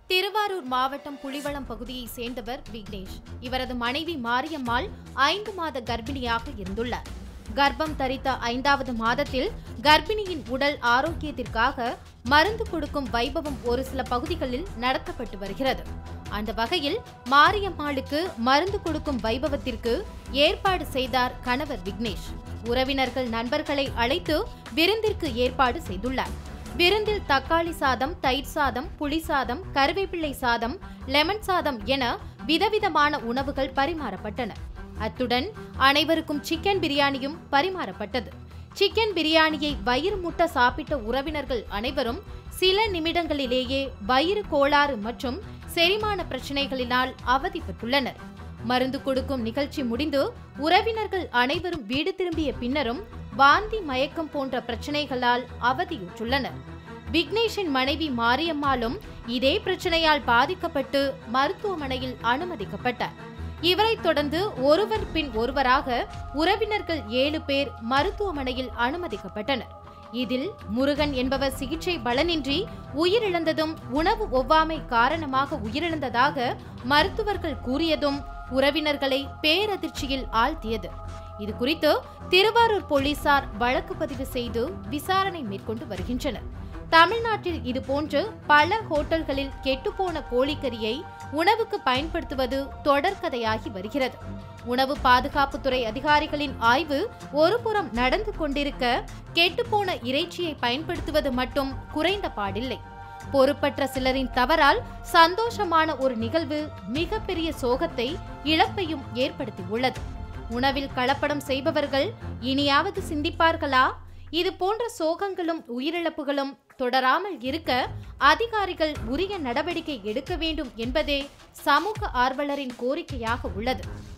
திருவாரூர் மாவட்டம் புலிவளம் பகுதியை சேர்ந்தவர் விக்னேஷ் இவரது மனைவி மாரியம்மாள் ஐந்து மாத கர்ப்பிணியாக இருந்துள்ளார் கர்ப்பம் தரித்த ஐந்தாவது மாதத்தில் கர்ப்பிணியின் உடல் ஆரோக்கியத்திற்காக மருந்து கொடுக்கும் வைபவம் ஒரு சில பகுதிகளில் நடத்தப்பட்டு வருகிறது அந்த வகையில் மாரியம்மாளுக்கு மருந்து கொடுக்கும் வைபவத்திற்கு ஏற்பாடு செய்தார் கணவர் விக்னேஷ் உறவினர்கள் நண்பர்களை அழைத்து விருந்திற்கு ஏற்பாடு செய்துள்ளார் விருந்தில் தக்காளி சாதம் தயிர் சாதம் புளி சாதம் கருவேப்பிள்ளை சாதம் லெமன் சாதம் என விதவிதமான உணவுகள் பரிமாறப்பட்டன அத்துடன் அனைவருக்கும் சிக்கன் பிரியாணியும் பரிமாறப்பட்டது சிக்கன் பிரியாணியை வயிறு முட்ட சாப்பிட்ட உறவினர்கள் அனைவரும் சில நிமிடங்களிலேயே வயிறு கோளாறு மற்றும் செரிமான பிரச்சனைகளினால் அவதிப்பட்டுள்ளனர் மருந்து கொடுக்கும் நிகழ்ச்சி முடிந்து உறவினர்கள் அனைவரும் வீடு திரும்பிய பின்னரும் வாந்தி மயக்கம் போன்ற பிரச்சனைகளால் அவதியுற்றுள்ளனர் விக்னேஷின் மனைவி மாரியம்மாளும் இதே பிரச்சனையால் பாதிக்கப்பட்டு மருத்துவமனையில் அனுமதிக்கப்பட்டார் இவரைத் தொடர்ந்து ஒருவர் பின் ஒருவராக உறவினர்கள் ஏழு பேர் மருத்துவமனையில் அனுமதிக்கப்பட்டனர் இதில் முருகன் என்பவர் சிகிச்சை பலனின்றி உயிரிழந்ததும் உணவு ஒவ்வாமை காரணமாக உயிரிழந்ததாக மருத்துவர்கள் கூறியதும் உறவினர்களை பேரதிர்ச்சியில் ஆழ்த்தியது இது குறித்து திருவாரூர் போலீசார் வழக்கு பதிவு செய்து விசாரணை மேற்கொண்டு வருகின்றனர் தமிழ்நாட்டில் இதுபோன்று பல ஹோட்டல்களில் கெட்டுப்போன கோழிக்கறியை உணவுக்கு பயன்படுத்துவது தொடர்கதையாகி வருகிறது உணவு பாதுகாப்புத்துறை அதிகாரிகளின் ஆய்வு ஒருபுறம் நடந்து கொண்டிருக்க கெட்டுப்போன இறைச்சியை பயன்படுத்துவது மட்டும் குறைந்த பாடில்லை பொறுப்பற்ற சிலரின் தவறால் சந்தோஷமான ஒரு நிகழ்வு மிகப்பெரிய சோகத்தை இழப்பையும் ஏற்படுத்தியுள்ளது உணவில் கலப்படம் செய்பவர்கள் இனியாவது சிந்திப்பார்களா இது போன்ற சோகங்களும் உயிரிழப்புகளும் தொடராமல் இருக்க அதிகாரிகள் உரிய நடவடிக்கை எடுக்க வேண்டும் என்பதே சமூக ஆர்வலரின் கோரிக்கையாக உள்ளது